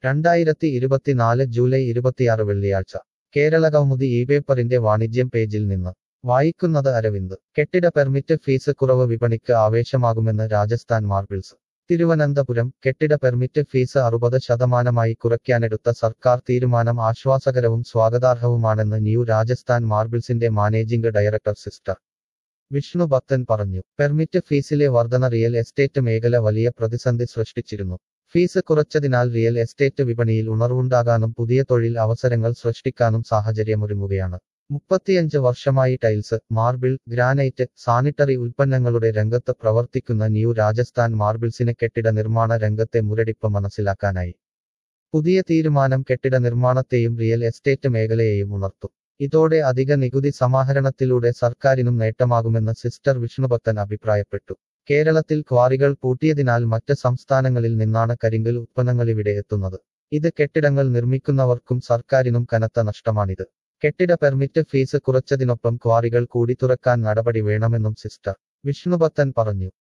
രണ്ടായിരത്തി ഇരുപത്തിനാല് ജൂലൈ ഇരുപത്തിയാറ് വെള്ളിയാഴ്ച കേരള കൗമുദി ഈ പേപ്പറിന്റെ വാണിജ്യം പേജിൽ നിന്ന് വായിക്കുന്നത് അരവിന്ദ് കെട്ടിട പെർമിറ്റ് ഫീസ് കുറവ് വിപണിക്ക് ആവേശമാകുമെന്ന് രാജസ്ഥാൻ മാർബിൾസ് തിരുവനന്തപുരം കെട്ടിട പെർമിറ്റ് ഫീസ് അറുപത് ശതമാനമായി കുറയ്ക്കാനെടുത്ത സർക്കാർ തീരുമാനം ആശ്വാസകരവും സ്വാഗതാർഹവുമാണെന്ന് ന്യൂ രാജസ്ഥാൻ മാർബിൾസിന്റെ managing director sister Vishnu Bhakthan പറഞ്ഞു പെർമിറ്റ് ഫീസിലെ വർധന റിയൽ എസ്റ്റേറ്റ് മേഖല വലിയ പ്രതിസന്ധി സൃഷ്ടിച്ചിരുന്നു ഫീസ് കുറച്ചതിനാൽ റിയൽ എസ്റ്റേറ്റ് വിപണിയിൽ ഉണർവുണ്ടാകാനും പുതിയ തൊഴിൽ അവസരങ്ങൾ സൃഷ്ടിക്കാനും സാഹചര്യമൊരുങ്ങുകയാണ് മുപ്പത്തിയഞ്ച് വർഷമായി ടൈൽസ് മാർബിൾ ഗ്രാനൈറ്റ് സാനിറ്ററി ഉൽപ്പന്നങ്ങളുടെ രംഗത്ത് പ്രവർത്തിക്കുന്ന ന്യൂ രാജസ്ഥാൻ മാർബിൾസിന് കെട്ടിട നിർമ്മാണ രംഗത്തെ മുരടിപ്പ് മനസ്സിലാക്കാനായി പുതിയ തീരുമാനം കെട്ടിട നിർമ്മാണത്തെയും റിയൽ എസ്റ്റേറ്റ് മേഖലയെയും ഉണർത്തും ഇതോടെ അധിക നികുതി സമാഹരണത്തിലൂടെ സർക്കാരിനും നേട്ടമാകുമെന്ന് സിസ്റ്റർ വിഷ്ണുഭക്തൻ അഭിപ്രായപ്പെട്ടു കേരളത്തിൽ ക്വാറികൾ പൂട്ടിയതിനാൽ മറ്റ് സംസ്ഥാനങ്ങളിൽ നിന്നാണ് കരിങ്കൽ ഉത്പന്നങ്ങളിവിടെ എത്തുന്നത് ഇത് കെട്ടിടങ്ങൾ നിർമ്മിക്കുന്നവർക്കും സർക്കാരിനും കനത്ത നഷ്ടമാണിത് കെട്ടിട പെർമിറ്റ് ഫീസ് കുറച്ചതിനൊപ്പം ക്വാറികൾ കൂടി തുറക്കാൻ നടപടി വേണമെന്നും സിസ്റ്റർ വിഷ്ണുഭക്തൻ പറഞ്ഞു